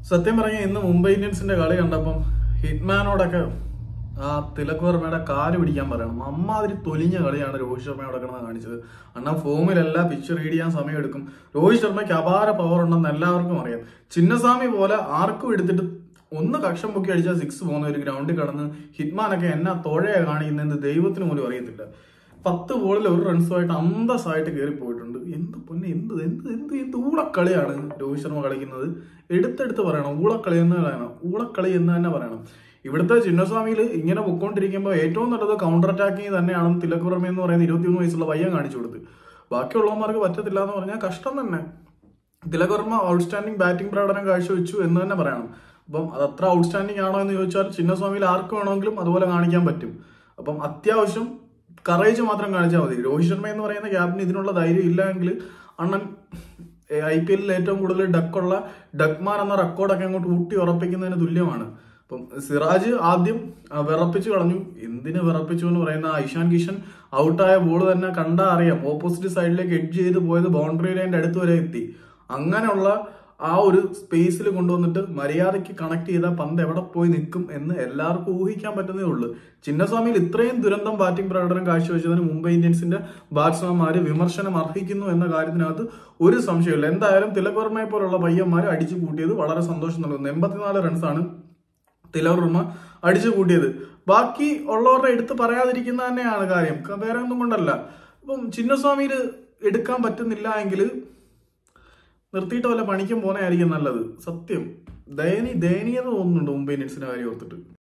സത്യം പറഞ്ഞാൽ ഇന്ന് മുംബൈ ഇന്ത്യൻസിന്റെ കളി കണ്ടപ്പം ഹിറ്റ്മാനോടൊക്കെ ആ തിലക് വർമ്മയുടെ കാല് പിടിക്കാൻ പറയണം അമ്മാതിരി തൊലിഞ്ഞ കളിയാണ് രോഹിത് ശർമ്മയോടെ കിടന്ന് കാണിച്ചത് അണ്ണാ ഫോമിലല്ല പിച്ച് റീഡ് ചെയ്യാൻ സമയമെടുക്കും രോഹിത് ശർമ്മയ്ക്ക് അപാര പവർ ഉണ്ടെന്ന് എല്ലാവർക്കും അറിയാം ചിന്നസ്വാമി പോലെ ആർക്കും എടുത്തിട്ട് ഒന്ന് കക്ഷം പൊക്കി അടിച്ചാൽ സിക്സ് പോകുന്ന ഒരു ഗ്രൗണ്ടിൽ കിടന്ന് ഹിറ്റ്മാനൊക്കെ എന്നാ തോഴയെ കാണിക്കുന്നതെന്ന് ദൈവത്തിന് പോലും അറിയത്തില്ല പത്ത് ബോളിൽ ഒരു റൺസുമായിട്ട് അന്തസ്സായിട്ട് കയറി പോയിട്ടുണ്ട് എന്ത് പൊന്നെ എന്ത് എന്ത് എന്ത് എന്ത് ഊളക്കളിയാണ് രോഹിത് ശർമ്മ കളിക്കുന്നത് എടുത്തെടുത്ത് പറയണം ഊളക്കളി എന്ന് പറയണം ഊളക്കളി എന്ന് തന്നെ പറയണം ഇവിടുത്തെ ചിന്നസ്വാമിയിൽ ഇങ്ങനെ പൊക്കോണ്ടിരിക്കുമ്പോൾ ഏറ്റവും നല്ലത് കൗണ്ടർ അറ്റാക്കിങ് തന്നെയാണ് തിലക് വർമ്മ എന്ന് പറയുന്ന ഇരുപത്തിമൂന്ന് വയസ്സുള്ള പയ്യൻ കാണിച്ചു കൊടുത്ത് ബാക്കിയുള്ളവന്മാർക്ക് പറ്റത്തില്ല എന്ന് പറഞ്ഞാൽ കഷ്ടം തന്നെ തിലക് വർമ്മ ഔട്ട്സ്റ്റാൻഡിംഗ് ബാറ്റിംഗ് പ്രകടനം കാഴ്ചവെച്ചു എന്ന് തന്നെ പറയണം അപ്പം അത് അത്ര ഔട്ട്സ്റ്റാൻഡിംഗ് ആണോ എന്ന് ചോദിച്ചാൽ ചിന്നസ്വാമിയിൽ ആർക്ക് വേണമെങ്കിലും അതുപോലെ കാണിക്കാൻ പറ്റും അപ്പം അത്യാവശ്യം കറേജ് മാത്രം കാണിച്ചാൽ മതി രോഹിത് ശർമ്മ എന്ന് പറയുന്ന ക്യാപ്റ്റന് ഇതിനുള്ള ധൈര്യം ഇല്ലെങ്കിൽ അണ്ണൻ ഐ പി എല്ലിൽ ഏറ്റവും കൂടുതൽ ഡക്കുള്ള ഡക്മാൻ എന്ന റെക്കോർഡൊക്കെ അങ്ങോട്ട് ഊട്ടി ഉറപ്പിക്കുന്നതിന് തുല്യമാണ് അപ്പം സിറാജ് ആദ്യം ആ, വിറപ്പിച്ചു കളഞ്ഞു എന്തിന് വിറപ്പിച്ചു എന്ന് പറയുന്ന ആ ഇഷാൻ കിഷൻ ഔട്ടായ ബോൾ തന്നെ കണ്ടാ അറിയാം ഓപ്പോസിറ്റ് സൈഡിലേക്ക് എഡ്ജ് ചെയ്ത് പോയത് ബൗണ്ടറി ലൈൻ്റെ അടുത്ത് വരെ എത്തി അങ്ങനെയുള്ള ആ ഒരു സ്പേസിൽ കൊണ്ടുവന്നിട്ട് മര്യാദയ്ക്ക് കണക്ട് ചെയ്ത പന്ത് എവിടെ പോയി നിൽക്കും എന്ന് എല്ലാവർക്കും ഊഹിക്കാൻ പറ്റുന്നേ ഉള്ളൂ ചിന്നസ്വാമിയിൽ ഇത്രയും ദുരന്തം ബാറ്റിംഗ് പ്രകടനം കാഴ്ചവെച്ചതിന് മുംബൈ ഇന്ത്യൻസിന്റെ ബാറ്റ്സ്മാൻമാര് വിമർശനം അർഹിക്കുന്നു എന്ന കാര്യത്തിനകത്ത് ഒരു സംശയമില്ല എന്തായാലും തിലക് വർമ്മയെ പോലുള്ള പയ്യന്മാർ അടിച്ചു കൂട്ടിയത് വളരെ സന്തോഷം നൽകുന്നു എൺപത്തിനാല് റൺസാണ് തിലക് വർമ്മ അടിച്ചു കൂട്ടിയത് ബാക്കി ഉള്ളവരുടെ എടുത്ത് പറയാതിരിക്കുന്ന തന്നെയാണ് കാര്യം ക- വേറെ ഒന്നും കൊണ്ടല്ല ഇപ്പം ചിന്നസ്വാമിയിൽ എടുക്കാൻ പറ്റുന്നില്ല എങ്കിൽ നിർത്തിയിട്ട് വല്ല പണിക്കും പോകാനായിരിക്കും നല്ലത് സത്യം ദയനീ ദയനീയത തോന്നുന്നുണ്ട് മുംബൈ ഇന്ത്യൻസിന്റെ കാര്യം ഓർത്തിട്ട്